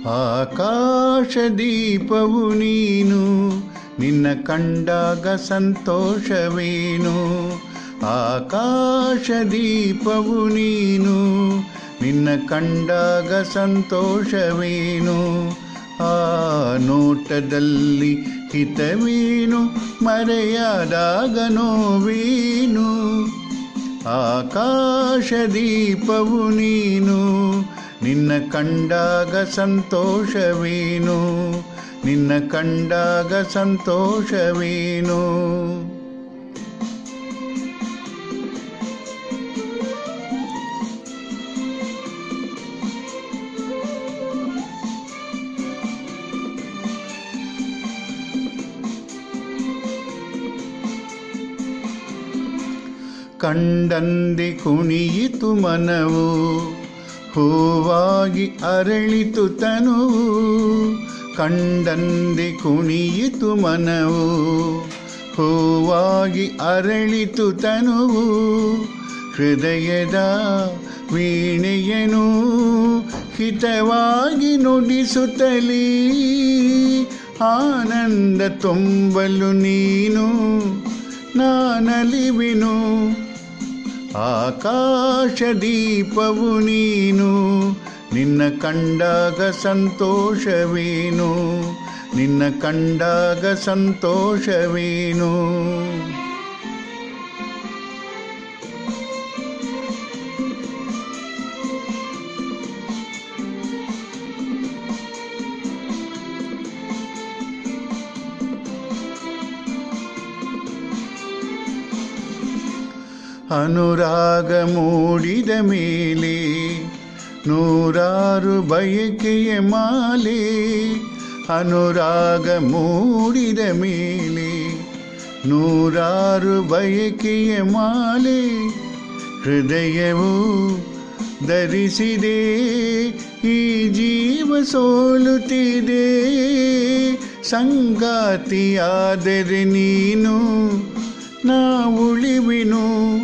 ಆಕಾಶ ದೀಪವು ನೀನು ನಿನ್ನ ಕಂಡಾಗ ಸಂತೋಷವೇನು ಆಕಾಶ ದೀಪವು ನೀನು ನಿನ್ನ ಕಂಡಾಗ ಸಂತೋಷವೇನು ಆ ನೋಟದಲ್ಲಿ ಹಿತವೇನು ಮರೆಯಾದಾಗ ನೋವೇನು ಆಕಾಶ ದೀಪವು ನೀನು ನಿನ್ನ ಕಂಡಾಗ ಸಂತೋಷವೇನು ನಿನ್ನ ಕಂಡಾಗ ಸಂತೋಷವೇನು ಕಂಡಂದೆ ಕುಣಿಯಿತು ಮನವು ಹೂವಾಗಿ ಅರಳಿತು ತನುವು ಕಂಡಂದೆ ಕುಣಿಯಿತು ಮನವು ಹೂವಾಗಿ ಅರಳಿತು ತನುವು ಹೃದಯದ ವೀಣೆಯನು ಹಿತವಾಗಿ ನುಡಿಸುತ್ತಲೀ ಆನಂದ ತುಂಬಲು ನೀನು ನಾನಲಿವಿನು ಆಕಾಶ ದೀಪವು ನೀನು ನಿನ್ನ ಕಂಡಾಗ ಸಂತೋಷವೇನು ನಿನ್ನ ಕಂಡಾಗ ಸಂತೋಷವೇನು ಅನುರಾಗ ಮೂಡಿದ ಮೇಲೆ ನೂರಾರು ಬಯಕೆಯ ಮಾಲೆ ಅನುರಾಗ ಮೂಡಿದ ಮೇಲೆ ನೂರಾರು ಬಯಕೆಯ ಮಾಲೆ ಹೃದಯವು ಧರಿಸಿದೆ ಈ ಜೀವ ಸೋಲುತ್ತಿದೆ ಸಂಗಾತಿಯಾದರೆ ನೀನು ನಾ ಉಳಿವಿನು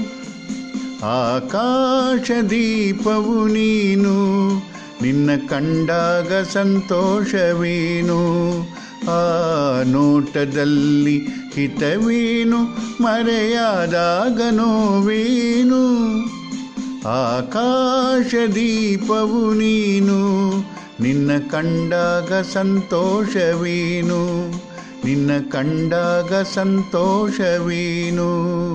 ಆಕಾಶ ದೀಪವು ನೀನು ನಿನ್ನ ಕಂಡಾಗ ಸಂತೋಷವೇನು ಆ ನೋಟದಲ್ಲಿ ಹಿತವೇನು ಮರೆಯಾದಾಗ ನೋವೇನು ಆಕಾಶ ದೀಪವು ನೀನು ನಿನ್ನ ಕಂಡಾಗ ಸಂತೋಷವೇನು ನಿನ್ನ ಕಂಡಾಗ ಸಂತೋಷವೇನು